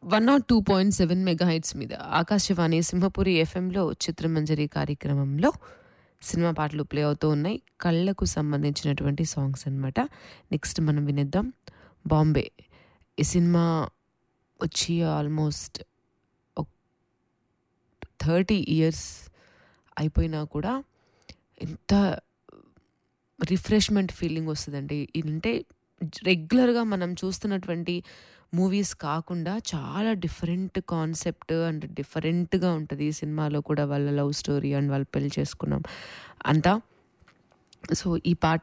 one naught two point seven megahertz మీద ఆకాశవాణి సింహపురి ఎఫ్ఎంలో చిత్రమంజరి కార్యక్రమంలో cinema పాటలు ప్లే అవుతూ ఉన్నాయి కళ్ళకు సంబంధించినటువంటి సాంగ్స్ అన్నమాట నెక్స్ట్ మనం వినేద్దాం బాంబే ఈ సినిమా వచ్చి ఆల్మోస్ట్ థర్టీ ఇయర్స్ అయిపోయినా కూడా ఎంత రిఫ్రెష్మెంట్ ఫీలింగ్ వస్తుందండి అంటే రెగ్యులర్గా మనం చూస్తున్నటువంటి మూవీస్ కాకుండా చాలా డిఫరెంట్ కాన్సెప్ట్ అండ్ డిఫరెంట్గా ఉంటుంది ఈ సినిమాలో కూడా వాళ్ళ లవ్ స్టోరీ అండ్ వాళ్ళు పెళ్లి చేసుకున్నాం అంతా సో ఈ పాట